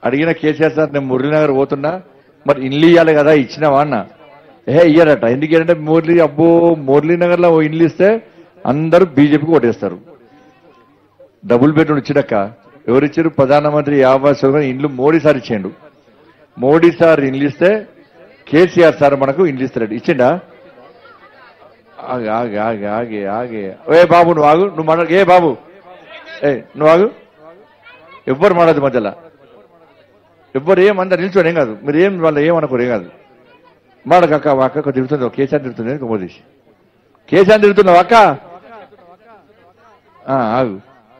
అడిగిన కేసీఆర్ సార్ నేను మురళీనగర్ పోతున్నా మరి ఇల్లు ఇవ్వాలి కదా ఇచ్చినావా అన్న ఏ ఇయ్యారట ఎందుకంటే మురళీ అబ్బో మురళీనగర్లో ఓ ఇల్లు ఇస్తే అందరూ బీజేపీకి ఓటేస్తారు డబుల్ బెడ్రూమ్ ఇచ్చినాక ఎవరిచ్చారు ప్రధానమంత్రి ఆవాస్ యోజన ఇండ్లు మోడీ సార్ ఇచ్చిండు మోడీ సార్ ఇండ్లు ఇస్తే కేసీఆర్ సార్ మనకు ఇండ్లు ఇస్తాడు ఇచ్చిండా ఆగి ఆగి ఆగి ఆగి ఆగి ఏ బాబు నువ్వు ఆగు నువ్వు మాట్లాడు ఏ బాబు ఏ నువ్వు ఆగు ఎవ్వరు మాడదు మధ్యలో ఎవ్వరు ఏం అందరు నిల్చోని ఏం కాదు మీరు ఏం వాళ్ళు ఏమనుకోరు ఏం కాదు మాడక అక్క మా అక్క తిరుగుతుంది ఒక కేసీఆర్ తిరుగుతుంది అని మోదీ కేసీఆర్ తిరుగుతున్నావు అక్క ఆ, ఆగు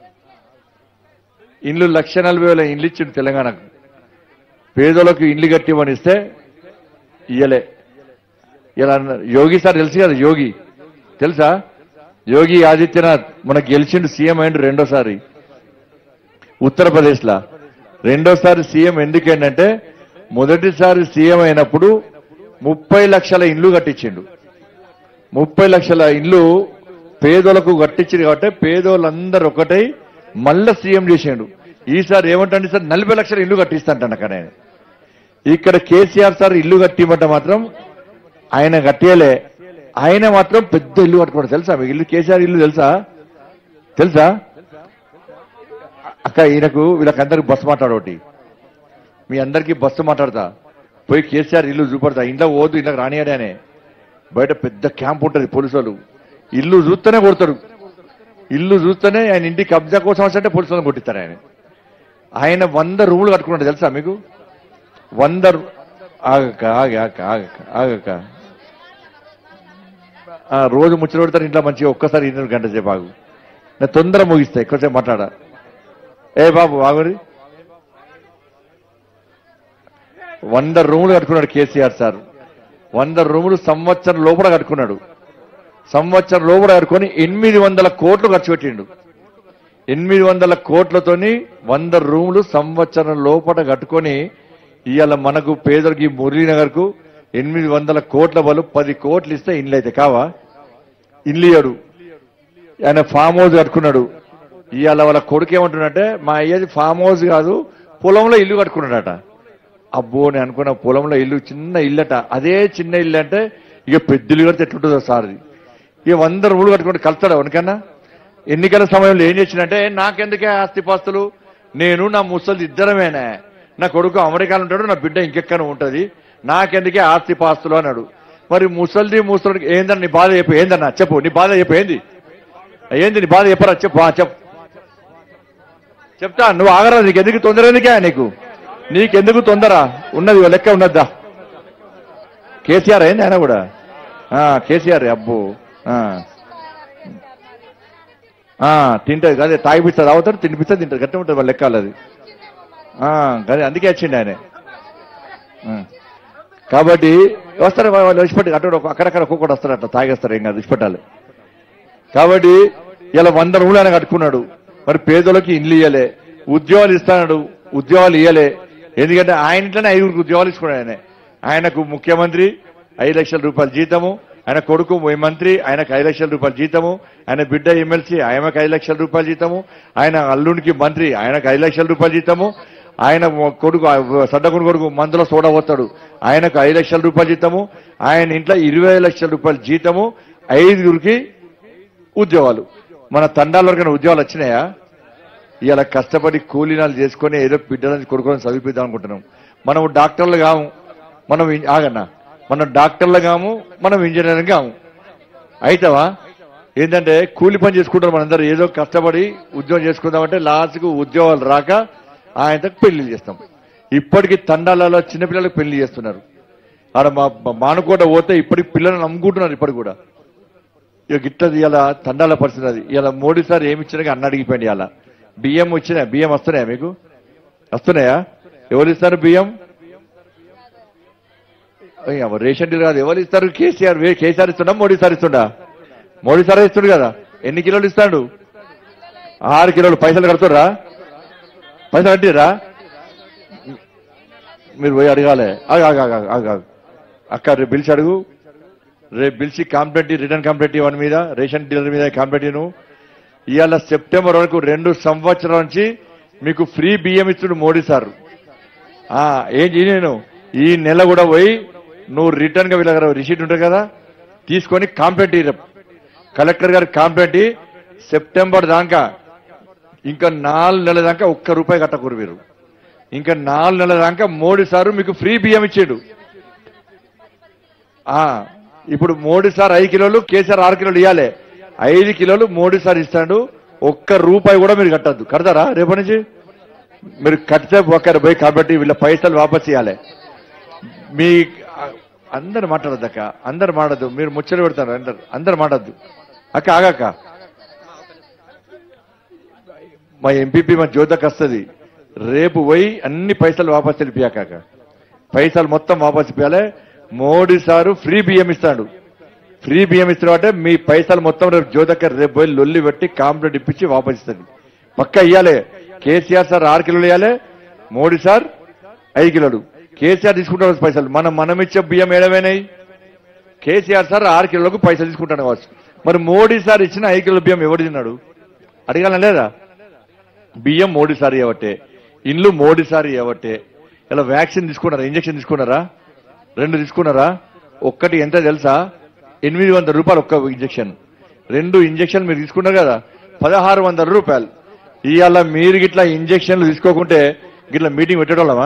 ఇండ్లు లక్ష నలభై వేల ఇండ్లు ఇచ్చిండు తెలంగాణకు పేదలకు ఇండ్లు కట్టిమని ఇస్తే ఇయ్యలే ఇలా అన్నారు. యోగి సార్ తెలుసు కదా యోగి తెలుసా యోగి ఆదిత్యనాథ్ మనకు గెలిచిండు సీఎం అయిండు రెండోసారి ఉత్తరప్రదేశ్ లా రెండోసారి సీఎం ఎందుకేంటంటే మొదటిసారి సీఎం అయినప్పుడు ముప్పై లక్షల ఇండ్లు కట్టించిండు ముప్పై లక్షల ఇండ్లు పేదోలకు కట్టించింది కాబట్టి పేదోళ్ళందరూ ఒకటై మళ్ళా సీఎం చేసిండు ఈసారి ఏమంటే సార్ నలభై లక్షల ఇల్లు కట్టిస్తాంట అక్కడ ఆయన ఇక్కడ కేసీఆర్ సార్ ఇల్లు కట్టిమంటే మాత్రం ఆయన కట్టేయలే ఆయన మాత్రం పెద్ద ఇల్లు కట్టుకోవడం తెలుసా మీకు ఇల్లు కేసీఆర్ ఇల్లు తెలుసా తెలుసా అక్క ఈయనకు వీళ్ళకందరికి బస్సు మాట్లాడోటి మీ అందరికీ బస్సు మాట్లాడతా పోయి కేసీఆర్ ఇల్లు చూపడతా ఇంట్లో పోదు ఇంట్లో రానియాడనే బయట పెద్ద క్యాంప్ ఉంటుంది పోలీసు వాళ్ళు ఇల్లు చూస్తేనే కొడతారు ఇల్లు చూస్తేనే ఆయన ఇంటి కబ్జా కోసం వస్తే పోలీసు వాళ్ళని కొట్టిస్తారు ఆయన ఆయన వంద రూములు కట్టుకున్నాడు తెలుసా మీకు వంద రు- ఆగక్క ఆగక్క ఆగక్క ఆగక్క ఆ, రోజు ముచ్చట పెడతారు ఇంట్లో మంచిగా ఒక్కసారి ఇరవై గంట సేపు ఆగు నేను తొందర ముగిస్తా ఎక్కువసేపు మాట్లాడా ఏ బాబు ఆగురి వంద రూములు కట్టుకున్నాడు కేసీఆర్ సార్ వంద రూములు సంవత్సరం లోపల కట్టుకున్నాడు సంవత్సరం లోపల కట్టుకొని ఎనిమిది వందల కోట్లు ఖర్చు పెట్టిండు ఎనిమిది వందల కోట్లతోని వంద రూములు సంవత్సరం లోపల కట్టుకొని ఇవాళ మనకు పేదలకి మురళీనగర్ కు ఎనిమిది వందల కోట్ల బలు పది కోట్లు ఇస్తే ఇండ్లు అయితే కావా ఇల్లు ఇయ్యడు ఆయన ఫామ్ హౌస్ కట్టుకున్నాడు ఇవాళ వాళ్ళ కొడుకు ఏమంటున్నట్టే మా అయ్యది ఫామ్ హౌస్ కాదు పొలంలో ఇల్లు కట్టుకున్నాడట అబ్బో నేను అనుకున్న పొలంలో ఇల్లు చిన్న ఇల్లట అదే చిన్న ఇల్లు అంటే ఇక పెద్ద ఇల్లు కడితే ఎట్లుంటుందో సార్ ఇక వంద రూములు కట్టుకుంటే కలుస్తాడు ఎవరికన్నా ఎన్నికల సమయంలో ఏం చేసిందంటే నాకెందుకే ఆస్తిపాస్తులు నేను నా ముసలి ఇద్దరమేనే నా కొడుకు అమెరికాలో ఉంటాడు నా బిడ్డ ఇంకెక్కడ ఉంటది నాకెందుకే ఆస్తిపాస్తులు అన్నాడు మరి ముసలిది ముసలికి ఏందన్న నీ బాధ చెప్పు ఏందన్నా చెప్పు నీ బాధ చెప్పు ఏంది ఏంది నీ బాధ చెప్పరా చెప్పు ఆ, చెప్పు చెప్తా నువ్వు ఆగరా నీకు ఎందుకు తొందర ఎందుకే నీకు నీకెందుకు తొందర ఉన్నది ఓ లెక్క ఉన్నద్దా కేసీఆర్ అయింది ఆయన కూడా ఆ, కేసీఆర్ అబ్బో ఆ. ఆ, తింటది అదే తాగిపిస్తుంది అవుతాడు తినిపిస్తుంది తింటారు గట్టి ఉంటుంది వాళ్ళ లెక్క వాళ్ళది ఆ, అదే అందుకే వచ్చిండు ఆయన ఆ. కాబట్టి వస్తారు వాళ్ళు విడిచిపెట్టి అటు ఒక- అక్కడక్కడ ఒక్కొక్కటి వస్తారు అట్లా తాగేస్తారు ఏం కాదు విడిచిపెట్టాలి కాబట్టి ఇలా వంద రూములు ఆయన కట్టుకున్నాడు మరి పేదోళ్ళకి ఇండ్లు ఇయ్యలే ఉద్యోగాలు ఇస్తాడు ఉద్యోగాలు ఇయ్యలే ఎందుకంటే ఆయన ఇంట్లోనే ఐదుగురికి ఉద్యోగాలు ఇచ్చుకున్నాడు ఆయన ఆయనకు ముఖ్యమంత్రి ఐదు లక్షల రూపాయల జీతము ఆయన కొడుకు మంత్రి ఆయనకు ఐదు లక్షల రూపాయల జీతము ఆయన బిడ్డ ఎమ్మెల్సీ ఆయనకు ఐదు లక్షల రూపాయల జీతము ఆయన అల్లునికి మంత్రి ఆయనకు ఐదు లక్షల రూపాయల జీతము ఆయన కొడుకు సడ్డకుని కొడుకు మందులో సోడా పోతాడు ఆయనకు ఐదు లక్షల రూపాయల జీతము ఆయన ఇంట్లో ఇరవై లక్షల రూపాయల జీతము ఐదుగురికి ఉద్యోగాలు మన తండాల వరకు ఉద్యోగాలు వచ్చినాయా ఇలా కష్టపడి కూలీనాలు చేసుకొని ఏదో బిడ్డలని కొడుకుని చదివిపిద్దాం అనుకుంటున్నాం మనం డాక్టర్లు కాము మనం ఇం- ఆగన్నా మనం డాక్టర్లు కాము మనం ఇంజనీరింగ్ కాము అయితవా ఏంటంటే కూలి పని చేసుకుంటారు మనందరూ ఏదో కష్టపడి ఉద్యోగం చేసుకుందామంటే లాస్ట్కు ఉద్యోగాలు రాక ఆయనతో పెళ్లి చేస్తాం ఇప్పటికీ తండాలలో చిన్నపిల్లలకు పెళ్లి చేస్తున్నారు ఆడ మా మా మానుకోట పోతే ఇప్పటికి పిల్లలను నమ్ముకుంటున్నారు ఇప్పటికి కూడా ఇక గిట్టది ఇలా తండాల పరిస్థితి అది ఇలా మోడీ సార్ ఏమి ఇచ్చినా అన్న అడిగిపోయింది ఇలా బియ్యం వచ్చినాయా బియ్యం వస్తున్నాయా మీకు వస్తున్నాయా ఎవరు ఇస్తారు బియ్యం అయ్య, రేషన్ డీల్ కాదు ఎవరు ఇస్తారు కేసీఆర్ వే- కేసీఆర్ ఇస్తుండా మోడీ సార్ ఇస్తుండా మోడీ సార్ ఇస్తుండు కదా ఎన్ని కిలోలు ఇస్తాడు ఆరు కిలోలు పైసలు కడుతుర్రా పైసలు కట్టిరా మీరు పోయి అడగాలి ఆగు, ఆగు, ఆగు, ఆగు, ఆగు. అక్క రేపు పిలిచి అడుగు రేపు పిలిచి కాంప్లైంట్ రిటర్న్ కాంప్లైంట్ ఇవ్వని మీద రేషన్ డీలర్ మీద కాంప్లైంట్ నువ్వు ఇవాళ సెప్టెంబర్ వరకు రెండు సంవత్సరాల నుంచి మీకు ఫ్రీ బియ్యం ఇస్తుడు మోడీ సార్ ఆ, ఏం చేయి నేను ఈ నెల కూడా పోయి నువ్వు రిటర్న్ గా వీళ్ళ రిసీట్ ఉంటుంది కదా తీసుకొని కాంప్లైంట్ ఇయ్యి. కలెక్టర్ గారికి కాంప్లైంట్ ఇయ్యి. సెప్టెంబర్ దాకా ఇంకా నాలుగు నెలల దాకా ఒక్క రూపాయి కట్టకూరు మీరు ఇంకా నాలుగు నెలల దాకా మోడీ సారు మీకు ఫ్రీ బియ్యం ఇచ్చాడు ఆ ఇప్పుడు మోడీ సార్ ఐదు కిలోలు కేసీఆర్ ఆరు కిలోలు ఇవ్వాలి ఐదు కిలోలు మోడీ సార్ ఇస్తాడు ఒక్క రూపాయి కూడా మీరు కట్టద్దు కడతారా రేపటి నుంచి మీరు కడితే ఒకరు పోయి కాబట్టి వీళ్ళ పైసలు వాపస్ ఇవ్వాలి మీ అందరు మాట్లాడద్దు అక్క అందరు మాడద్దు మీరు ముచ్చట పెడతారు అందరు అందరు మాడద్దు అక్క ఆగాక మా ఎంపీపీ మా జ్యోతకు వస్తుంది రేపు పోయి అన్ని పైసలు వాపస్ తెలిపియాక పైసలు మొత్తం వాపస్ ఇప్పాలి మోడీ సారు ఫ్రీ బియ్యం ఇస్తాడు ఫ్రీ బియ్యం ఇస్తాడు అంటే మీ పైసలు మొత్తం రేపు జ్యోతక రేపు పోయి లొల్లి పెట్టి కాంప్లైంట్ ఇప్పించి వాపస్ ఇస్తుంది పక్క ఇవ్వాలి కేసీఆర్ సార్ ఆరు కిలోలు ఇవ్వాలి మోడీ సార్ ఐదు కిలోలు కేసీఆర్ తీసుకుంటాడు పైసలు మనం మనం ఇచ్చే బియ్యం ఏడమైనాయి కేసీఆర్ సార్ ఆరు కిలోలకు పైసలు తీసుకుంటాడు కావచ్చు మరి మోడీ సార్ ఇచ్చిన ఐదు కిలోల బియ్యం ఎవడు తిన్నాడు అడగాల లేదా బియ్యం మోడీ సార్ ఇవ్వటే ఇండ్లు మోడీ సార్ ఇవ్వటే ఇలా వ్యాక్సిన్ తీసుకున్నారా ఇంజక్షన్ తీసుకున్నారా రెండు తీసుకున్నారా ఒక్కటి ఎంత తెలుసా ఎనిమిది వందల రూపాయలు ఒక్క ఇంజక్షన్ రెండు ఇంజక్షన్ మీరు తీసుకున్నారు కదా పదహారు వందల రూపాయలు ఇవాళ మీరు గిట్లా ఇంజక్షన్లు తీసుకోకుంటే గిట్లా మీటింగ్ పెట్టేటోళ్ళమా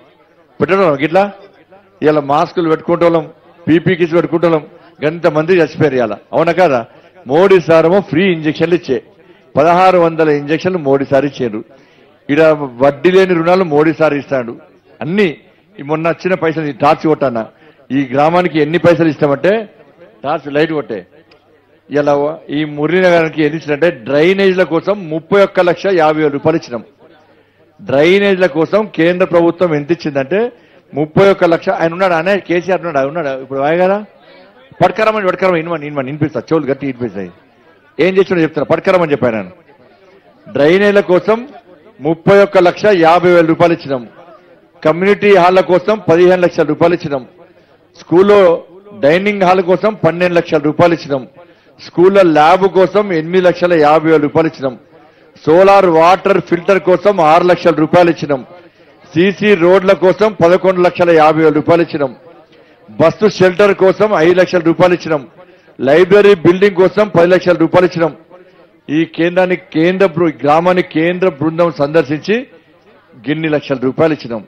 పెట్టడం గిట్లా ఇలా మాస్కులు పెట్టుకుంటోళ్ళం పీపీ కిట్స్ పెట్టుకుంటోళ్ళం గంత మంది చచ్చిపోయారు ఇలా అవునా కదా మోడీ సారేమో ఫ్రీ ఇంజక్షన్లు ఇచ్చే పదహారు వందల ఇంజక్షన్లు మోడీ సార్ ఇచ్చారు ఇక్కడ వడ్డీ లేని రుణాలు మోడీ సార్ ఇస్తాడు అన్ని ఈ మొన్న వచ్చిన పైసలు ఈ టార్చ్ కొట్టాన ఈ గ్రామానికి ఎన్ని పైసలు ఇస్తామంటే టార్చ్ లైట్ కొట్టే ఇలా ఈ మురళీనగరానికి ఎన్ని ఇచ్చినట్టే డ్రైనేజ్ల కోసం ముప్పై ఒక్క లక్ష యాభై వేల రూపాయలు ఇచ్చినాం డ్రైనేజ్ల కోసం కేంద్ర ప్రభుత్వం ఎంత ఇచ్చిందంటే ముప్పై ఒక్క లక్ష ఆయన ఉన్నాడు అనే కేసీఆర్ ఉన్నాడు ఆయన ఉన్నాడు ఇప్పుడు వాయ కదా పడకరమని పడకరమని ఇన్మని ఇన్మని వినిపిస్తా చెవులు గట్టి వినిపిస్తాయి ఏం చేసినా చెప్తున్నా పడకరమని చెప్పాను నేను డ్రైనేజ్ల కోసం ముప్పై ఒక్క లక్ష యాభై వేల రూపాయలు ఇచ్చినాం కమ్యూనిటీ హాల్ల కోసం పదిహేను లక్షల రూపాయలు ఇచ్చినాం స్కూల్లో డైనింగ్ హాల్ కోసం పన్నెండు లక్షల రూపాయలు ఇచ్చినాం స్కూల్లో ల్యాబ్ కోసం ఎనిమిది లక్షల యాభై వేల రూపాయలు ఇచ్చినాం సోలార్ వాటర్ ఫిల్టర్ కోసం ఆరు లక్షల రూపాయలు ఇచ్చినాం సీసీ రోడ్ల కోసం పదకొండు లక్షల యాభై వేల రూపాయలు ఇచ్చినాం బస్సు షెల్టర్ కోసం ఐదు లక్షల రూపాయలు ఇచ్చినాం లైబ్రరీ బిల్డింగ్ కోసం పది లక్షల రూపాయలు ఇచ్చినాం ఈ కేంద్రానికి కేంద్ర బృ- గ్రామానికి కేంద్ర బృందం సందర్శించి గిన్ని లక్షల రూపాయలు ఇచ్చినాం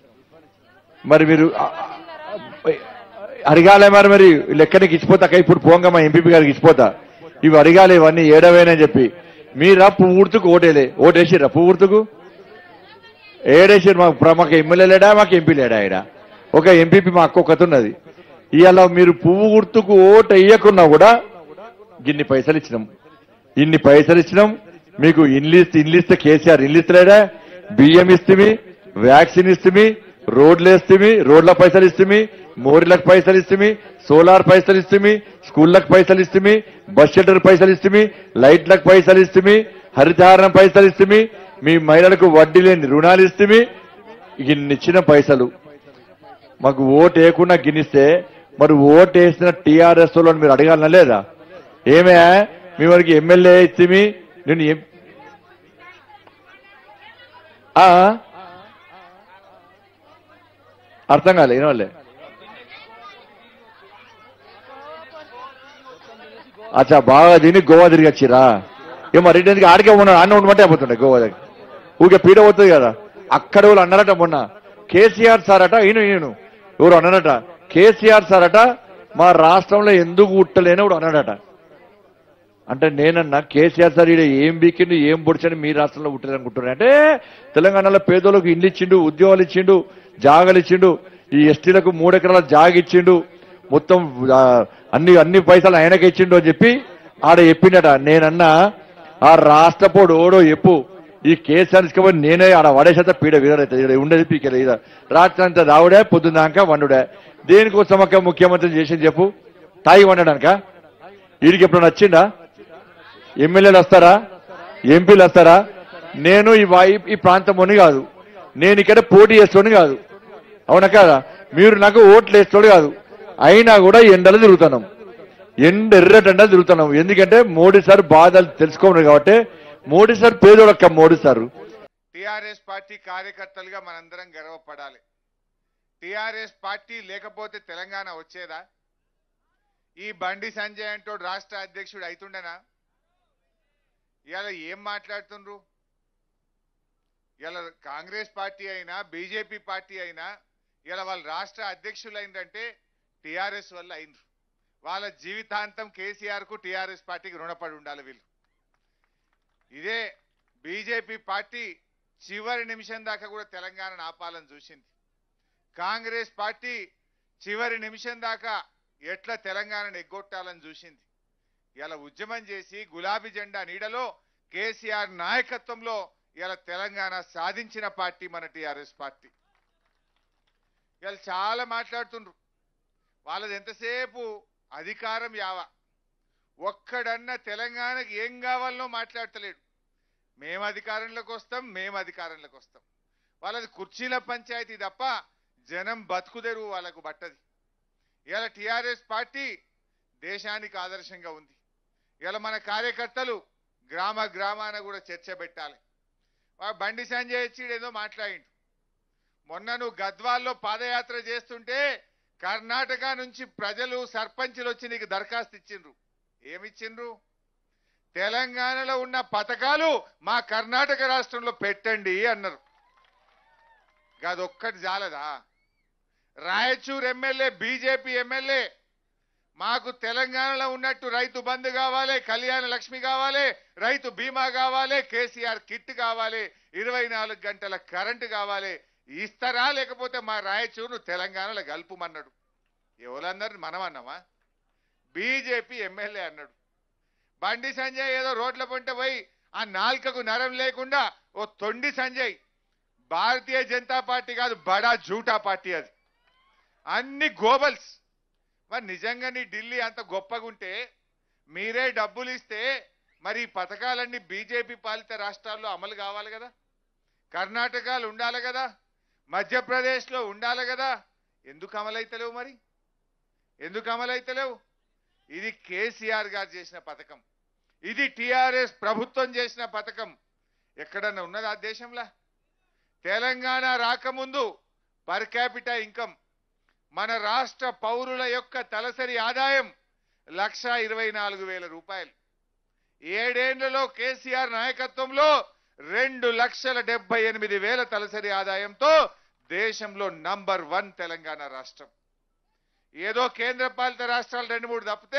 మరి మీరు ఆ, ఆ, అడగాలే మరి మరి లెక్కనికి ఇచ్చిపోతా ఇప్పుడు పోంగా మా ఎంపీ గారికి ఇచ్చిపోతా ఇవి అడగాలి ఇవన్నీ ఏడవేనని చెప్పి మీరా పువ్వు గుర్తుకు ఓటేలే ఓటేసిర్రా పువ్వు గుర్తుకు ఏడేసారు మాకు ప్ర- మాకు ఎమ్మెల్యే లేడా మాకు ఎంపీ లేడా ఈడ ఒక ఎంపీపీ మా అక్క ఒకటి ఉన్నది ఇవాళ మీరు పువ్వు గుర్తుకు ఓటు వేయకున్నా కూడా గిన్ని పైసలు ఇచ్చినాం ఇన్ని పైసలు ఇచ్చినాం మీకు ఇల్లు ఇస్తే ఇల్లు ఇస్తే కేసీఆర్ ఇల్లు ఇస్తలేడా బియ్యం ఇస్తుంది వ్యాక్సిన్ ఇస్తుంది రోడ్లు వేస్తుంది రోడ్ల పైసలు ఇస్తుంది మోరీలకు పైసలు ఇస్తుంది సోలార్ పైసలు ఇస్తుంది స్కూళ్ళకు పైసలు ఇస్తుంది బస్ షెల్టర్ పైసలు ఇస్తుంది లైట్లకు పైసలు ఇస్తుంది హరితహారం పైసలు ఇస్తుంది మీ మహిళలకు వడ్డీ లేని రుణాలు ఇస్తుంది ఇన్నిచ్చిన పైసలు మాకు ఓటు వేయకుండా గిన్నిస్తే మరి ఓటు వేసిన టీఆర్ఎస్ వాళ్ళని మీరు అడగాలనా లేదా ఏమే మీ వారికి ఎమ్మెల్యే ఇచ్చిమి నేను ఎం- ఆ? అర్థం కాలే వినవాళ్ళే అచ్చా బాగా తిని గోవా తిరిగి వచ్చిరా ఏమో రిటర్న్కి ఆడికే ఉన్నాడు అన్న ఉండమంటే అయిపోతుండే గోవా దగ్గర ఊకే పీడ పోతుంది కదా అక్కడ వాళ్ళు అన్నారట మొన్న కేసీఆర్ సార్ అట ఈయన ఈయన ఎవరు అన్నారట కేసీఆర్ సార్ అట మా రాష్ట్రంలో ఎందుకు ఉట్టలేని కూడా అన్నాడట అంటే నేనన్నా కేసీఆర్ సార్ ఈడ ఏం బీకిండు ఏం పొడిచని మీ రాష్ట్రంలో పుట్టారనుకుంటున్నారు అంటే తెలంగాణలో పేదోళ్ళకు ఇల్లు ఇచ్చిండు ఉద్యోగాలు ఇచ్చిండు జాగాలు ఇచ్చిండు ఈ ఎస్టీలకు మూడెకరాల జాగ ఇచ్చిండు మొత్తం ఆ, అన్ని అన్ని పైసలు ఆయనకి ఇచ్చిండు అని చెప్పి ఆడ చెప్పిండట నేనన్నా ఆ రాష్ట్రపోడు ఓడో చెప్పు ఈ కేసీఆర్ తీసుకపోయి నేనే ఆడ వడేసేత పీడ వీడరైతే ఈడ ఉండేది పీకేది ఇద రాత్రి అంతా రావుడే పొద్దున్నాక వండుడే దేనికోసం అక్క ముఖ్యమంత్రి చేసింది చెప్పు తాగి వండడానిక వీడికి ఎప్పుడు వచ్చిండా ఎమ్మెల్యేలు వస్తారా ఎంపీలు వస్తారా నేను ఈ వాయి ఈ ప్రాంతంలోని కాదు నేను ఇక్కడ పోటీ చేస్తోని కాదు అవునా కాదా మీరు నాకు ఓట్లు వేస్తోడు కాదు అయినా కూడా ఎండలు తిరుగుతున్నాం ఎండ ఎర్రటెండలు తిరుగుతున్నాం ఎందుకంటే మోడీ సార్ బాధలు తెలుసుకోమన్నారు కాబట్టి మోడీ సార్ పేదోడక్క మోడీ సార్ టిఆర్ఎస్ పార్టీ కార్యకర్తలుగా మనందరం గర్వపడాలి టిఆర్ఎస్ పార్టీ లేకపోతే తెలంగాణ వచ్చేదా ఈ బండి సంజయ్ అంటోడు రాష్ట్ర అధ్యక్షుడు అవుతుండనా ఇవాళ ఏం మాట్లాడుతుండ్రు ఇలా కాంగ్రెస్ పార్టీ అయినా బీజేపీ పార్టీ అయినా ఇలా వాళ్ళ రాష్ట్ర అధ్యక్షులు అయిందంటే టిఆర్ఎస్ వల్ల అయినరు వాళ్ళ జీవితాంతం కేసీఆర్ కు టిఆర్ఎస్ పార్టీకి రుణపడి ఉండాలి వీళ్ళు ఇదే బీజేపీ పార్టీ చివరి నిమిషం దాకా కూడా తెలంగాణను ఆపాలని చూసింది కాంగ్రెస్ పార్టీ చివరి నిమిషం దాకా ఎట్లా తెలంగాణను ఎగ్గొట్టాలని చూసింది ఇలా ఉద్యమం చేసి గులాబీ జెండా నీడలో కేసీఆర్ నాయకత్వంలో ఇలా తెలంగాణ సాధించిన పార్టీ మన టిఆర్ఎస్ పార్టీ ఇలా చాలా మాట్లాడుతుండ్రు వాళ్ళది ఎంతసేపు అధికారం యావ ఒక్కడన్నా తెలంగాణకి ఏం కావాలనో మాట్లాడతలేడు మేము అధికారంలోకి వస్తాం మేము అధికారంలోకి వస్తాం వాళ్ళది కుర్చీల పంచాయతీ తప్ప జనం బతుకుదెరువు వాళ్ళకు బట్టది ఇలా టిఆర్ఎస్ పార్టీ దేశానికి ఆదర్శంగా ఉంది ఇలా మన కార్యకర్తలు గ్రామ గ్రామాన కూడా చర్చ పెట్టాలి వా బండి సంజయ్ ఇచ్చిడు ఏదో మాట్లాడిండు మొన్న నువ్వు గద్వాల్లో పాదయాత్ర చేస్తుంటే కర్ణాటక నుంచి ప్రజలు సర్పంచులు వచ్చి నీకు దరఖాస్తు ఇచ్చిండ్రు ఏమిచ్చిండ్రు తెలంగాణలో ఉన్న పథకాలు మా కర్ణాటక రాష్ట్రంలో పెట్టండి అన్నారు గదొక్కటి జాలదా రాయచూర్ ఎమ్మెల్యే బీజేపీ ఎమ్మెల్యే మాకు తెలంగాణలో ఉన్నట్టు రైతు బంధు కావాలి కళ్యాణ లక్ష్మి కావాలి రైతు బీమా కావాలి కేసీఆర్ కిట్ కావాలి ఇరవై నాలుగు గంటల కరెంటు కావాలి ఇస్తారా లేకపోతే మా రాయచూరును తెలంగాణలో కలుపుమన్నాడు ఎవరన్నారు మనం అన్నామా బీజేపీ ఎమ్మెల్యే అన్నాడు బండి సంజయ్ ఏదో రోడ్ల పంట పోయి ఆ నాల్కకు నరం లేకుండా ఓ తొండి సంజయ్ భారతీయ జనతా పార్టీ కాదు బడా జూటా పార్టీ అది అన్ని గోబల్స్ మరి నిజంగా నీ ఢిల్లీ అంత గొప్పగుంటే మీరే డబ్బులు ఇస్తే మరి ఈ పథకాలన్నీ బీజేపీ పాలిత రాష్ట్రాల్లో అమలు కావాలి కదా కర్ణాటకలో ఉండాలి కదా మధ్యప్రదేశ్లో ఉండాలి కదా ఎందుకు అమలైతలేవు మరి ఎందుకు అమలైతలేవు ఇది కేసీఆర్ గారు చేసిన పథకం ఇది టిఆర్ఎస్ ప్రభుత్వం చేసిన పథకం ఎక్కడన్నా ఉన్నది ఆ దేశంలో తెలంగాణ రాకముందు పర్ క్యాపిటా ఇన్కమ్ మన రాష్ట్ర పౌరుల యొక్క తలసరి ఆదాయం లక్ష ఇరవై నాలుగు వేల రూపాయలు ఏడేళ్లలో కేసీఆర్ నాయకత్వంలో రెండు లక్షల డెబ్బై ఎనిమిది వేల తలసరి ఆదాయంతో దేశంలో నంబర్ వన్ తెలంగాణ రాష్ట్రం ఏదో కేంద్ర పాలిత రాష్ట్రాలు రెండు మూడు తప్పితే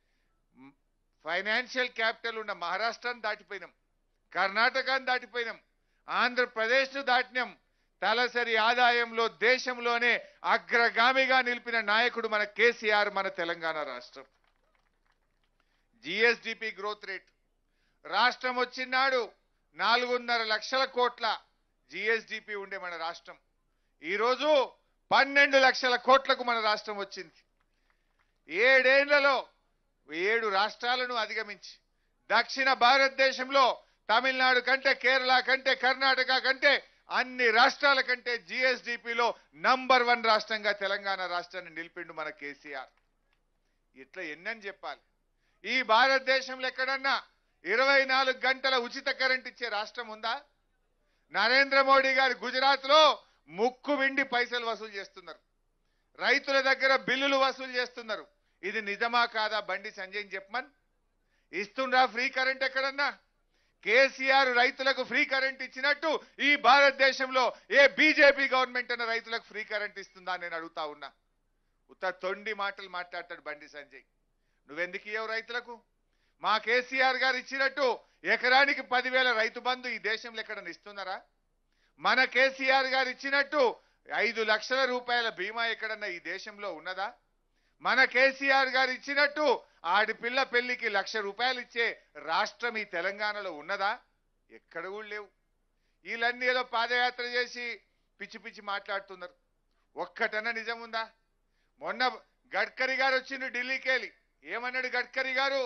ఫైనాన్షియల్ క్యాపిటల్ ఉన్న మహారాష్ట్రాన్ని దాటిపోయినాం కర్ణాటకను దాటిపోయినాం ఆంధ్రప్రదేశ్ను దాటినాం తలసరి ఆదాయంలో దేశంలోనే అగ్రగామిగా నిలిపిన నాయకుడు మన కేసీఆర్ మన తెలంగాణ రాష్ట్రం జిఎస్డిపి గ్రోత్ రేట్ రాష్ట్రం వచ్చినాడు నాలుగున్నర లక్షల కోట్ల జిఎస్డిపి ఉండే మన రాష్ట్రం ఈరోజు పన్నెండు లక్షల కోట్లకు మన రాష్ట్రం వచ్చింది ఏడేళ్లలో ఏడు రాష్ట్రాలను అధిగమించి దక్షిణ భారతదేశంలో తమిళనాడు కంటే కేరళ కంటే కర్ణాటక కంటే అన్ని రాష్ట్రాల కంటే జిఎస్డిపిలో నంబర్ వన్ రాష్ట్రంగా తెలంగాణ రాష్ట్రాన్ని నిలిపిండు మన కేసీఆర్ ఇట్లా ఎన్నని చెప్పాలి ఈ భారతదేశంలో ఎక్కడన్నా ఇరవై నాలుగు గంటల ఉచిత కరెంట్ ఇచ్చే రాష్ట్రం ఉందా నరేంద్ర మోడీ గారు గుజరాత్ లో ముక్కు విండి పైసలు వసూలు చేస్తున్నారు రైతుల దగ్గర బిల్లులు వసూలు చేస్తున్నారు ఇది నిజమా కాదా బండి సంజయ్ చెప్పమన్ ఇస్తుండ్రా ఫ్రీ కరెంట్ ఎక్కడన్నా కేసీఆర్ రైతులకు ఫ్రీ కరెంట్ ఇచ్చినట్టు ఈ భారతదేశంలో ఏ బీజేపీ గవర్నమెంట్ అన్న రైతులకు ఫ్రీ కరెంట్ ఇస్తుందా అని నేను అడుగుతా ఉన్నా ఉత్త తొండి మాటలు మాట్లాడతాడు బండి సంజయ్ నువ్వెందుకు ఇవ్వవు రైతులకు మా కేసీఆర్ గారు ఇచ్చినట్టు ఎకరానికి పదివేల రైతు బంధు ఈ దేశంలో ఎక్కడన్నా ఇస్తున్నారా మన కేసీఆర్ గారు ఇచ్చినట్టు ఐదు లక్షల రూపాయల బీమా ఎక్కడన్నా ఈ దేశంలో ఉన్నదా మన కేసీఆర్ గారు ఇచ్చినట్టు ఆడిపిల్ల పెళ్లికి లక్ష రూపాయలు ఇచ్చే రాష్ట్రం ఈ తెలంగాణలో ఉన్నదా ఎక్కడ కూడా లేవు వీళ్ళన్నీ ఏదో పాదయాత్ర చేసి పిచ్చి పిచ్చి మాట్లాడుతున్నారు ఒక్కటన్నా నిజం ఉందా మొన్న గడ్కరీ గారు వచ్చిండు ఢిల్లీకి వెళ్ళి ఏమన్నాడు గడ్కరీ గారు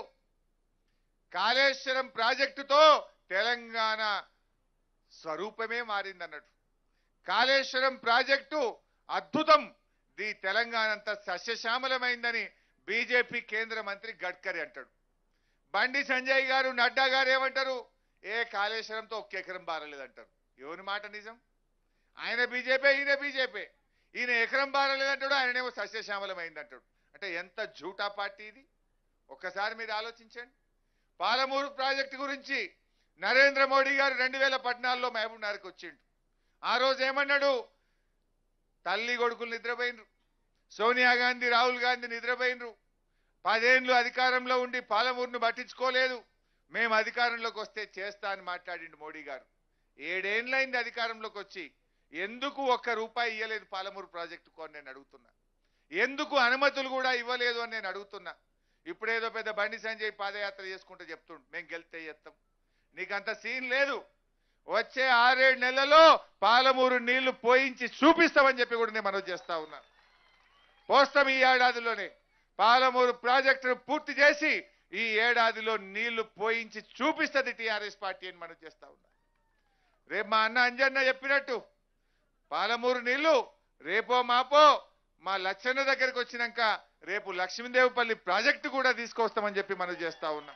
కాళేశ్వరం ప్రాజెక్టుతో తెలంగాణ స్వరూపమే మారిందన్నాడు కాళేశ్వరం ప్రాజెక్టు అద్భుతం ది తెలంగాణ అంతా సస్యశ్యామలమైందని బీజేపీ కేంద్ర మంత్రి గడ్కరీ అంటాడు బండి సంజయ్ గారు నడ్డా గారు ఏమంటారు ఏ కాళేశ్వరంతో ఒక్క ఎకరం బారలేదంటారు ఎవరి మాట నిజం ఆయన బీజేపీ ఈయన బీజేపీ ఈయన ఎకరం బారలేదంటాడు ఆయననేమో సస్యశ్యామలమైందంటాడు అంటే ఎంత జూటా పార్టీ ఇది ఒక్కసారి మీరు ఆలోచించండి పాలమూరు ప్రాజెక్టు గురించి నరేంద్ర మోడీ గారు రెండు వేల పద్నాలుగులో మహబూబ్ నగర్కి వచ్చిండు ఆ రోజు ఏమన్నాడు తల్లి కొడుకులు నిద్రపోయినరు సోనియా గాంధీ రాహుల్ గాంధీ నిద్రపోయినరు పదేండ్లు అధికారంలో ఉండి పాలమూరును పట్టించుకోలేదు మేము అధికారంలోకి వస్తే చేస్తా అని మాట్లాడిండు మోడీ గారు ఏడేండ్లైంది అధికారంలోకి వచ్చి ఎందుకు ఒక్క రూపాయి ఇవ్వలేదు పాలమూరు ప్రాజెక్టుకు అని నేను అడుగుతున్నా ఎందుకు అనుమతులు కూడా ఇవ్వలేదు అని నేను అడుగుతున్నా ఇప్పుడేదో పెద్ద బండి సంజయ్ పాదయాత్ర చేసుకుంటూ చెప్తుండు మేము గెలితే చేస్తాం నీకంత సీన్ లేదు వచ్చే ఆరేడు నెలల్లో పాలమూరు నీళ్లు పోయించి చూపిస్తామని చెప్పి కూడా నేను మనవి చేస్తా ఉన్నా పోస్తాం ఈ ఏడాదిలోనే పాలమూరు ప్రాజెక్టును పూర్తి చేసి ఈ ఏడాదిలో నీళ్లు పోయించి చూపిస్తుంది టీఆర్ఎస్ పార్టీ అని మనం చేస్తా ఉన్నా రేపు మా అన్న అంజన్న చెప్పినట్టు పాలమూరు నీళ్లు రేపో మాపో మా లచ్చన్న దగ్గరికి వచ్చినాక రేపు లక్ష్మీదేవిపల్లి ప్రాజెక్టు కూడా తీసుకొస్తామని చెప్పి మనం చేస్తా ఉన్నాం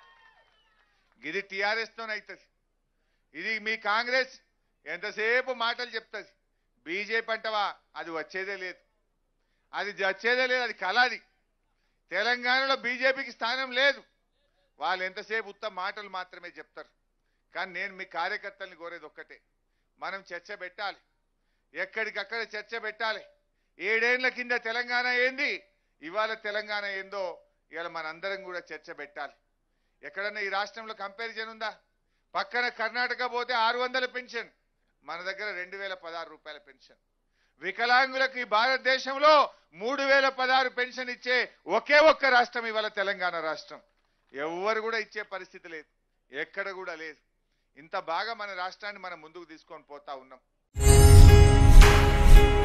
ఇది టీఆర్ఎస్ తోనైతుంది ఇది మీ కాంగ్రెస్ ఎంతసేపు మాటలు చెప్తుంది బీజేపీ అంటవా అది వచ్చేదే లేదు అది వచ్చేదే లేదు అది కలాది తెలంగాణలో బీజేపీకి స్థానం లేదు వాళ్ళు ఎంతసేపు ఉత్త మాటలు మాత్రమే చెప్తారు కానీ నేను మీ కార్యకర్తల్ని కోరేది ఒక్కటే మనం చర్చ పెట్టాలి ఎక్కడికక్కడ చర్చ పెట్టాలి ఏడేళ్ల కింద తెలంగాణ ఏంది ఇవాళ తెలంగాణ ఏందో ఇవాళ మనందరం కూడా చర్చ పెట్టాలి ఎక్కడన్నా ఈ రాష్ట్రంలో కంపారిజన్ ఉందా పక్కన కర్ణాటక పోతే ఆరు వందల పెన్షన్ మన దగ్గర రెండు వేల పదహారు రూపాయల పెన్షన్ వికలాంగులకు ఈ భారతదేశంలో మూడు వేల పదహారు పెన్షన్ ఇచ్చే ఒకే ఒక్క రాష్ట్రం ఇవాళ తెలంగాణ రాష్ట్రం ఎవ్వరు కూడా ఇచ్చే పరిస్థితి లేదు ఎక్కడ కూడా లేదు ఇంత బాగా మన రాష్ట్రాన్ని మనం ముందుకు తీసుకొని పోతా ఉన్నాం